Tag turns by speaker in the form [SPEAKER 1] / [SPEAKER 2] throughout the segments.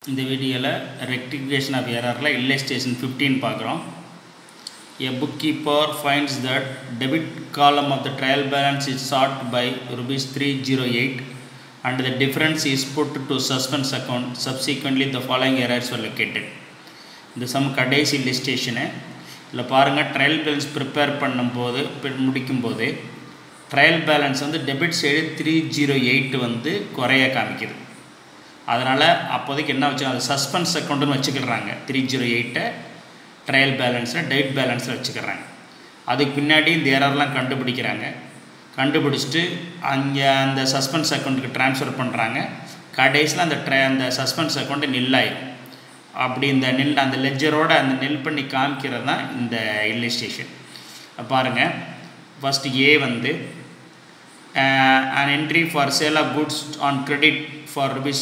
[SPEAKER 1] இந்த வீடியோவில் rectification of எரரில் இல்லஸ்ட்ரேஷன் ஃபிஃப்டீன் பார்க்குறோம் A bookkeeper finds that debit column of the trial balance is sought by rupees 308 and the difference is put to suspense account. Subsequently, the following errors were located. இந்த sum கடைசி லிஸ்டேஷனு இதில் பாருங்கள் trial balance prepare பண்ணும்போது பி- முடிக்கும்போது trial balance வந்து debit side three zero eight வந்து குறைய காமிக்குது அதனால் அப்போதைக்கு என்ன வச்சு அது சஸ்பென்ஸ் அக்கௌண்ட்டுன்னு வச்சுக்கிறாங்க த்ரீ ஜீரோ எயிட்டை ட்ரையல் பேலன்ஸில் டெபிட் பேலன்ஸில் வச்சுக்கிறாங்க அதுக்கு பின்னாடி இந்த எரர்லாம் கண்டுபிடிக்கிறாங்க கண்டுபிடிச்சிட்டு அங்கே அந்த சஸ்பென்ஸ் அக்கௌண்ட்டுக்கு ட்ரான்ஸ்ஃபர் பண்ணுறாங்க கடைசியில் அந்த ட்ரை அந்த சஸ்பென்ஸ் அக்கௌண்ட்டு நில்லாயிரும் அப்படி இந்த நில் அந்த லெஜரோட அந்த நில் பண்ணி காமிக்கிறது தான் இந்த இல்லஸ்ட்ரேஷன் பாருங்கள் ஃபஸ்ட்டு ஏ வந்து uh, an entry for sale of goods on credit for rupees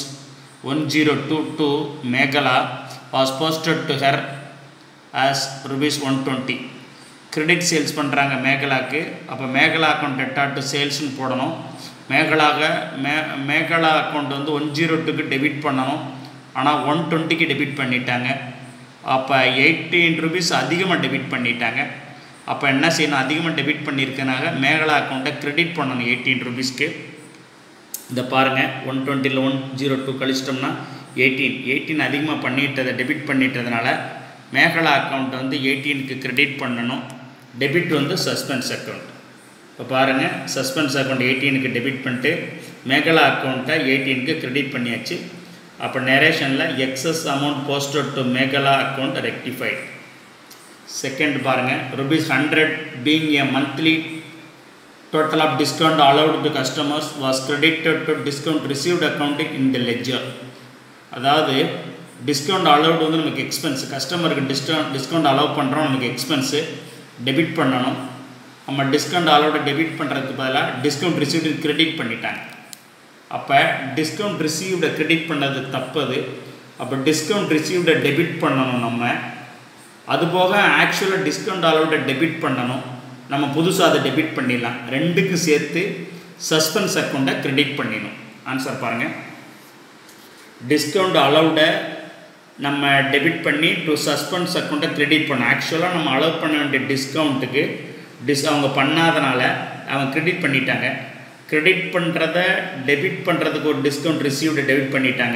[SPEAKER 1] 1022 Megala was posted to her as rupees 120 credit sales பண்ணுறாங்க மேகலாக்கு அப்போ மேகலா அக்கௌண்ட் டெட்டா டு சேல்ஸ்னு போடணும் மேகலாக மே மேகலா அக்கௌண்ட் வந்து ஒன் ஜீரோ டூக்கு டெபிட் பண்ணணும் ஆனால் ஒன் டுவெண்ட்டிக்கு டெபிட் பண்ணிட்டாங்க அப்போ எயிட்டீன் ருபீஸ் அதிகமாக டெபிட் பண்ணிட்டாங்க அப்போ என்ன செய்யணும் அதிகமாக டெபிட் பண்ணியிருக்கனால மேகலா அக்கௌண்ட்டை கிரெடிட் பண்ணணும் எயிட்டீன் ருபீஸ்க்கு இந்த பாருங்கள் ஒன் டுவெண்ட்டியில் ஒன் ஜீரோ டூ கழிச்சிட்டோம்னா எயிட்டீன் எயிட்டீன் அதிகமாக பண்ணிட்டதை டெபிட் பண்ணிட்டதுனால மேகலா அக்கௌண்ட் வந்து எயிட்டீனுக்கு கிரெடிட் பண்ணணும் டெபிட் வந்து சஸ்பென்ஸ் அக்கௌண்ட் இப்போ பாருங்கள் சஸ்பென்ஸ் அக்கௌண்ட் எயிட்டீனுக்கு டெபிட் பண்ணிட்டு மேகலா அக்கௌண்ட்டை எயிட்டீனுக்கு கிரெடிட் பண்ணியாச்சு அப்போ நரேஷனில் excess amount posted to Megala account rectified second பாருங்கள் rupees hundred being a monthly total of discount allowed to customers was credited to discount received account in the ledger அதாவது discount allowed வந்து நமக்கு expense கஸ்டமருக்கு discount discount allow பண்ணுறோம் நமக்கு expense debit பண்ணணும் நம்ம discount அலௌடை debit பண்ணுறதுக்கு பதிலாக டிஸ்கவுண்ட் ரிசீவ்டு கிரெடிட் பண்ணிட்டாங்க அப்போ டிஸ்கவுண்ட் ரிசீவ்டை கிரெடிட் பண்ணது தப்பது அப்போ டிஸ்கவுண்ட் ரிசீவ்டை டெபிட் பண்ணணும் நம்ம அதுபோக ஆக்சுவலாக டிஸ்கவுண்ட் அலௌடை டெபிட் பண்ணணும் நம்ம புதுசாக அதை டெபிட் பண்ணிடலாம் ரெண்டுக்கும் சேர்த்து சஸ்பென்ஸ் அக்கௌண்ட்டை கிரெடிட் பண்ணிடணும் ஆன்சர் பாருங்கள் டிஸ்கவுண்ட் அலௌடை நம்ம டெபிட் பண்ணி டு சஸ்பென்ஸ் அக்கௌண்ட்டை கிரெடிட் பண்ணணும் ஆக்சுவலாக நம்ம அலோவ் பண்ண வேண்டிய டிஸ்கவுண்ட்டுக்கு டிஸ் அவங்க பண்ணாதனால அவங்க கிரெடிட் பண்ணிட்டாங்க கிரெடிட் பண்ணுறத டெபிட் பண்ணுறதுக்கு ஒரு டிஸ்கவுண்ட் ரிசீவ்டு டெபிட் பண்ணிட்டாங்க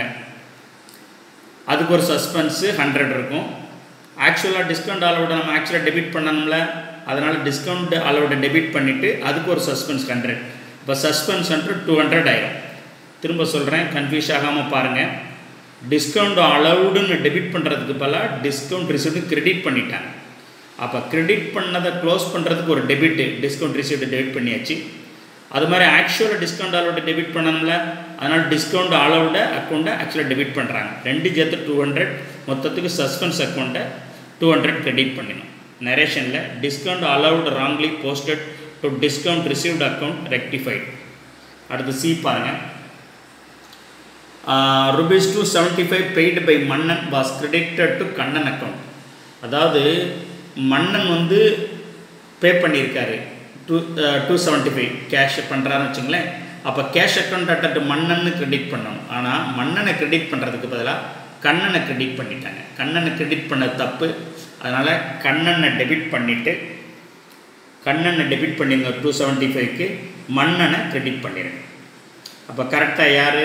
[SPEAKER 1] அதுக்கு ஒரு சஸ்பென்ஸு ஹண்ட்ரட் இருக்கும் ஆக்சுவலாக டிஸ்கவுண்ட் அலோட நம்ம ஆக்சுவலாக டெபிட் பண்ணணும்ல அதனால் டிஸ்கவுண்ட் அலோட டெபிட் பண்ணிவிட்டு அதுக்கு ஒரு சஸ்பென்ஸ் ஹண்ட்ரட் இப்போ சஸ்பென்ஸ் ஹண்ட்ரட் டூ ஹண்ட்ரட் ஆயிரும் திரும்ப சொல்கிறேன் கன்ஃபியூஸ் ஆகாமல் பாருங்கள் டிஸ்கவுண்ட் அலவுடுன்னு டெபிட் பண்ணுறதுக்கு பதிலாக டிஸ்கவுண்ட் ரிசீவ்டு கிரெடிட் பண்ணிட்டாங்க அப்போ கிரெடிட் பண்ணதை க்ளோஸ் பண்ணுறதுக்கு ஒரு டெபிட்டு டிஸ்கவுண்ட் ரிசீவ்டு டெபிட் பண்ணியாச்சு அது மாதிரி ஆக்சுவலாக டிஸ்கவுண்ட் அலவுட டெபிட் பண்ணணும்ல அதனால் டிஸ்கவுண்ட் அலவுட அக்கௌண்ட்டை ஆக்சுவலாக டெபிட் பண்ணுறாங்க ரெண்டு சேர்த்து டூ ஹண்ட்ரட் மொத்தத்துக்கு சஸ்பென்ஸ் அக்கௌண்ட்டை டூ ஹண்ட்ரட் கிரெடிட் பண்ணிடணும் நரேஷனில் discount allowed wrongly posted to discount received account rectified அடுத்து சி பாருங்கள் rupees two seventy five paid by Mannan was credited to Kannan account அதாவது மன்னன் வந்து பே பண்ணியிருக்காரு two two seventy five cash பண்ணுறாருன்னு வச்சுங்களேன் அப்போ கேஷ் அக்கௌண்ட் அட் மன்னன்னு கிரெடிட் பண்ணணும் ஆனால் மன்னனை கிரெடிட் பண்ணுறதுக்கு பதிலாக கண்ணனை கிரெடிட் பண்ணிட்டாங்க கண்ணனை கிரெடிட் பண்ண தப்பு அதனால் கண்ணனை டெபிட் பண்ணிவிட்டு கண்ணனை டெபிட் பண்ணிருங்க டூ செவன்ட்டி ஃபைவ்க்கு மன்னனை கிரெடிட் பண்ணிடுங்க அப்போ கரெக்டாக யார்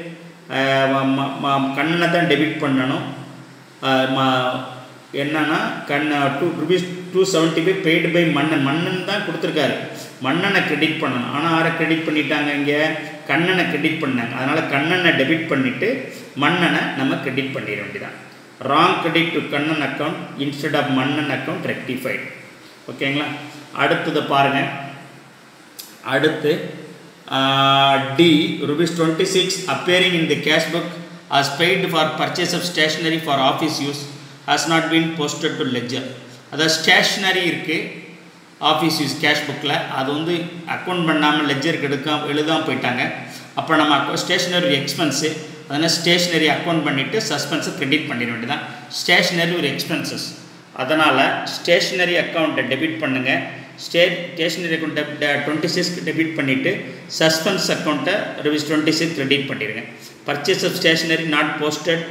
[SPEAKER 1] கண்ணனை தான் டெபிட் பண்ணணும் அஹ் ம- என்னன்னா கண்ண two rupees two seventy five paid by Mannan Mannan தான் கொடுத்துருக்காரு மன்னனை கிரெடிட் பண்ணணும் ஆனால் யாரை கிரெடிட் பண்ணிட்டாங்க இங்கே கண்ணனை கிரெடிட் பண்ணாங்க அதனால் கண்ணனை டெபிட் பண்ணிவிட்டு மன்னனை நம்ம கிரெடிட் பண்ணிட வேண்டியதான் wrong credit to Kannan account instead of Mannan account rectified ஓகேங்களா அடுத்தது பாருங்கள் அடுத்து D rupees twenty six appearing in the cash book as paid for purchase of stationery for office use has not been posted to ledger அதாவது stationery இருக்குது office use cash புக்கில் அது வந்து account பண்ணாமல் லெஜருக்கு எடுக்காம எழுதாமல் போயிட்டாங்க அப்போ நம்ம ஸ்டேஷ்னரி எக்ஸ்பென்ஸு அதனால் ஸ்டேஷ்னரி அக்கௌண்ட் பண்ணிவிட்டு சஸ்பென்ஸை கிரெடிட் பண்ணிட வேண்டியதான் ஸ்டேஷ்னரி ஒரு எக்ஸ்பென்சஸ் அதனால் ஸ்டேஷ்னரி அக்கௌண்ட்டை டெபிட் பண்ணுங்கள் ஸ்டே ஸ்டேஷ்னரி அக்கௌண்ட் டுவெண்ட்டி சிக்ஸ்க்கு டெபிட் பண்ணிவிட்டு சஸ்பென்ஸ் அக்கௌண்ட்டை ருபீஸ் டுவெண்ட்டி சிக்ஸ் கிரெடிட் பண்ணிடுங்க purchase of stationery not posted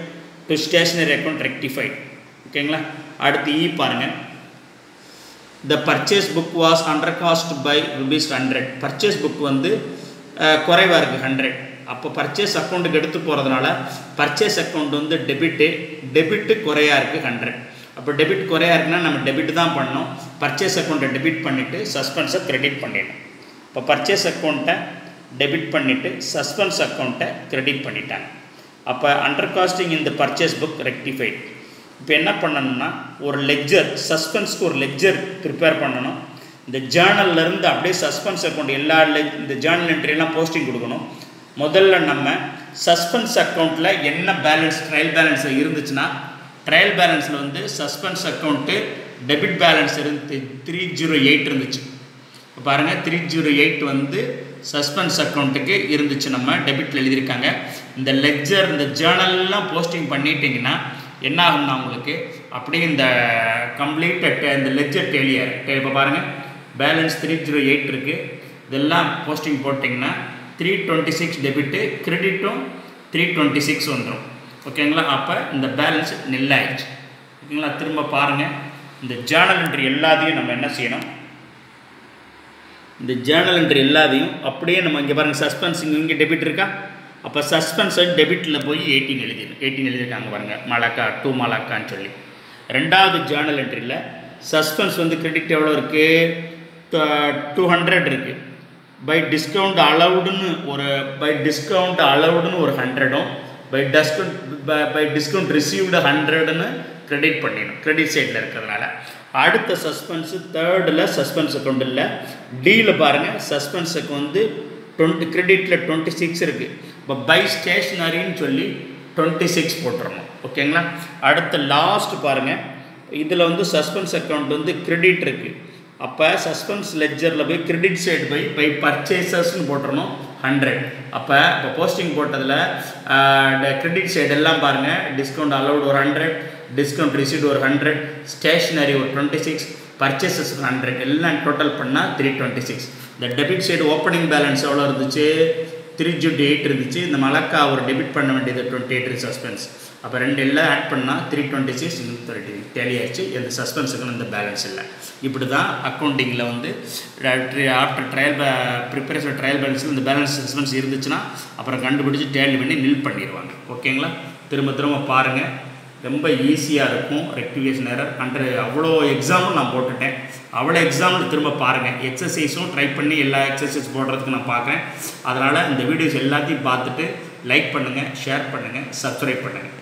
[SPEAKER 1] to stationery account rectified ஓகேங்களா அடுத்து இ பாருங்கள் the purchase book was under cast by rupees hundred purchase book வந்து குறைவாக இருக்குது ஹண்ட்ரட் அப்போ பர்ச்சேஸ் அக்கௌண்ட்டுக்கு எடுத்து போகிறதுனால பர்ச்சேஸ் அக்கௌண்ட் வந்து டெபிட்டு டெபிட்டு குறையா இருக்குது ஹண்ட்ரட் அப்போ டெபிட் குறையா இருக்குன்னா நம்ம டெபிட் தான் பண்ணணும் பர்ச்சேஸ் அக்கௌண்ட்டை டெபிட் பண்ணிவிட்டு சஸ்பென்ஸை கிரெடிட் பண்ணிடணும் இப்போ பர்ச்சேஸ் அக்கௌண்ட்டை டெபிட் பண்ணிவிட்டு சஸ்பென்ஸ் அக்கௌண்ட்டை கிரெடிட் பண்ணிட்டாங்க அப்போ அண்டர் காஸ்டிங் இந்த பர்ச்சேஸ் புக் ரெக்டிஃபைட் இப்போ என்ன பண்ணணும்னா ஒரு லெக்சர் சஸ்பென்ஸ்க்கு ஒரு லெக்சர் ப்ரிப்பேர் பண்ணணும் இந்த ஜேர்னல்லேருந்து அப்படியே சஸ்பென்ஸ் அக்கௌண்ட் எல்லா லெ இந்த ஜேர்னல் என்ட்ரியெல்லாம் போஸ்டிங் கொடுக்கணும் முதல்ல நம்ம சஸ்பென்ஸ் அக்கௌண்ட்டில் என்ன பேலன்ஸ் ட்ரையல் பேலன்ஸ் இருந்துச்சுன்னா ட்ரையல் பேலன்ஸில் வந்து சஸ்பென்ஸ் அக்கௌண்ட்டு டெபிட் பேலன்ஸ் இருந்து த்ரீ ஜீரோ எயிட் இருந்துச்சு இப்போ பாருங்கள் த்ரீ ஜீரோ எயிட் வந்து சஸ்பென்ஸ் அக்கௌண்ட்டுக்கு இருந்துச்சு நம்ம டெபிட்டில் எழுதியிருக்காங்க இந்த லெக்சர் இந்த ஜேர்னல்லாம் போஸ்டிங் பண்ணிட்டீங்கன்னா என்ன ஆகும்னா உங்களுக்கு அப்படியே இந்த கம்ப்ளீட் இந்த லெஜர் டெலியர் இப்போ பாருங்கள் பேலன்ஸ் த்ரீ ஜீரோ எயிட் இருக்குது இதெல்லாம் போஸ்டிங் போட்டிங்கன்னா த்ரீ டுவெண்ட்டி சிக்ஸ் டெபிட்டு கிரெடிட்டும் த்ரீ டுவெண்ட்டி சிக்ஸ் வந்துடும் ஓகேங்களா அப்போ இந்த பேலன்ஸ் நெல்லாயிடுச்சு ஓகேங்களா திரும்ப பாருங்கள் இந்த ஜேர்னல் என்ட்ரி எல்லாத்தையும் நம்ம என்ன செய்யணும் இந்த ஜேர்னல் என்ட்ரி எல்லாத்தையும் அப்படியே நம்ம இங்கே பாருங்கள் சஸ்பென்ஸ் இங்கே இங்கே டெபிட் இருக்கா அப்போ சஸ்பென்ஸை டெபிட்டில் போய் எயிட்டீன் எழுதிடு எயிட்டீன் எழுதியிருக்காங்க பாருங்கள் மலக்கா டூ மலக்கான்னு சொல்லி ரெண்டாவது ஜேர்னல் என்ட்ரியில் சஸ்பென்ஸ் வந்து கிரெடிட் எவ்வளோ இருக்குது டூ ஹண்ட்ரட் இருக்குது பை டிஸ்கவுண்ட் அலவுடுன்னு ஒரு பை டிஸ்கவுண்ட் அலவுடுன்னு ஒரு ஹண்ட்ரடும் by discount by discount received ஹண்ட்ரடுன்னு கிரெடிட் பண்ணிடணும் கிரெடிட் சைடில் இருக்கிறதுனால அடுத்த சஸ்பென்ஸு தேர்டில் சஸ்பென்ஸ் அக்கௌண்ட் இல்லை டியில் பாருங்கள் சஸ்பென்ஸுக்கு வந்து டுவெண்ட்டி கிரெடிட்டில் டுவெண்ட்டி சிக்ஸ் இருக்குது இப்போ பை ஸ்டேஷ்னரின்னு சொல்லி டுவெண்ட்டி சிக்ஸ் போட்டுறணும் ஓகேங்களா அடுத்த லாஸ்ட் பாருங்கள் இதில் வந்து சஸ்பென்ஸ் அக்கௌண்ட் வந்து கிரெடிட் இருக்குது அப்போ சஸ்பென்ஸ் லெஜரில் போய் கிரெடிட் சைடு போய் பை பர்ச்சேசஸ்னு போட்டுறணும் ஹண்ட்ரட் அப்போ இப்போ போஸ்டிங் போட்டதில் கிரெடிட் சைடு எல்லாம் பாருங்கள் டிஸ்கவுண்ட் அலவுட் ஒரு ஹண்ட்ரட் டிஸ்கவுண்ட் ரிசீவ்ட் ஒரு ஹண்ட்ரட் ஸ்டேஷ்னரி ஒரு டுவெண்ட்டி சிக்ஸ் பர்ச்சேசஸ் ஹண்ட்ரட் எல்லாம் டோட்டல் பண்ணால் த்ரீ டுவெண்ட்டி சிக்ஸ் இந்த டெபிட் சைடு ஓப்பனிங் பேலன்ஸ் எவ்வளோ இருந்துச்சு த்ரீ ஜூட்டி எயிட் இருந்துச்சு இந்த மலக்கா ஒரு டெபிட் பண்ண வேண்டியது டுவெண்ட்டி எயிட் சஸ்பென்ஸ் அப்போ ரெண்டு எல்லாம் ஆட் பண்ணால் த்ரீ டுவெண்ட்டி சிக்ஸ் இன்னும் தேர்ட்டி டேலி ஆயிடுச்சு எந்த சஸ்பென்ஸுக்கும் இந்த பேலன்ஸ் இல்லை இப்படி தான் அக்கௌண்டிங்கில் வந்து ஆஃப்டர் ட்ரையல் ப்ரிப்பரேஷன் ட்ரையல் பேலன்ஸில் இந்த பேலன்ஸ் சஸ்பென்ஸ் இருந்துச்சுன்னா அப்புறம் கண்டுபிடிச்சி டேலி பண்ணி நில் பண்ணிடுவாங்க ஓகேங்களா திரும்ப திரும்ப பாருங்கள் ரொம்ப ஈஸியாக இருக்கும் ரெக்டிஃபிகேஷன் எரர் அண்டர் அவ்வளோ எக்ஸாமும் நான் போட்டுட்டேன் அவ்வளோ எக்ஸாம்பிள் திரும்ப பாருங்கள் எக்ஸசைஸும் ட்ரை பண்ணி எல்லா எக்ஸசைஸ் போடுறதுக்கு நான் பார்க்குறேன் அதனால் இந்த வீடியோஸ் எல்லாத்தையும் பார்த்துட்டு லைக் பண்ணுங்கள் ஷேர் பண்ணுங்கள் சப்ஸ்கிரைப் பண்ணுங்கள்